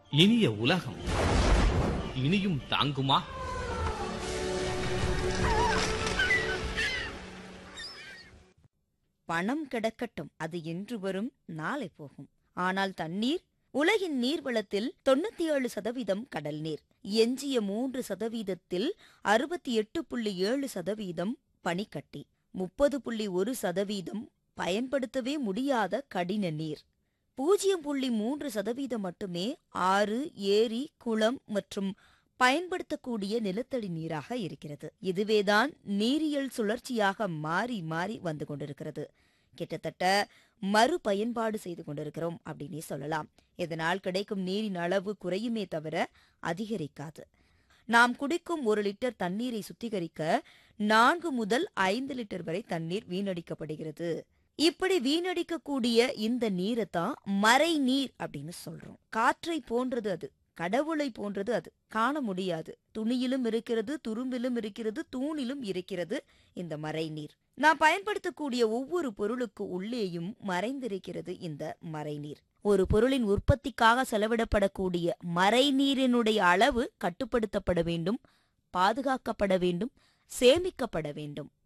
இனிய உலகம் இனியும் தாங்குமா பணம் கிடக்கட்டும் அது இன்று வரும் நாளை போகும் ஆனால் தண்ணீர் உலகின் நீர்வளத்தில் தொண்ணூத்தி ஏழு சதவீதம் கடல் நீர் எஞ்சிய மூன்று சதவீதத்தில் அறுபத்தி எட்டு புள்ளி ஏழு சதவீதம் பனிக்கட்டி முப்பது புள்ளி ஒரு சதவீதம் பயன்படுத்தவே முடியாத கடின நீர் பூஜ்ஜியம் புள்ளி மூன்று சதவீதம் மட்டுமே ஆறு ஏரி குளம் மற்றும் பயன்படுத்தக்கூடிய நிலத்தடி நீராக இருக்கிறது இதுவேதான் நீரியல் சுழற்சியாக மாறி மாறி வந்து கொண்டிருக்கிறது கிட்டத்தட்ட மறுபயன்பாடு செய்து கொண்டிருக்கிறோம் அப்படின்னே சொல்லலாம் இதனால் கிடைக்கும் நீரின் அளவு குறையுமே தவிர அதிகரிக்காது நாம் குடிக்கும் ஒரு லிட்டர் தண்ணீரை சுத்திகரிக்க நான்கு முதல் ஐந்து லிட்டர் வரை தண்ணீர் வீணடிக்கப்படுகிறது இப்படி வீணடிக்கக்கூடிய இந்த நீரை தான் மறை நீர் அப்படின்னு சொல்றோம் காற்றை போன்றது அது கடவுளை போன்றது அது காண முடியாது துணியிலும் இருக்கிறது துரும்பிலும் இருக்கிறது தூணிலும் இருக்கிறது இந்த மறைநீர் நாம் பயன்படுத்தக்கூடிய ஒவ்வொரு பொருளுக்கு உள்ளேயும் மறைந்திருக்கிறது இந்த மறைநீர் ஒரு பொருளின் உற்பத்திக்காக செலவிடப்படக்கூடிய மறைநீரினுடைய அளவு கட்டுப்படுத்தப்பட வேண்டும் பாதுகாக்கப்பட வேண்டும் சேமிக்கப்பட வேண்டும்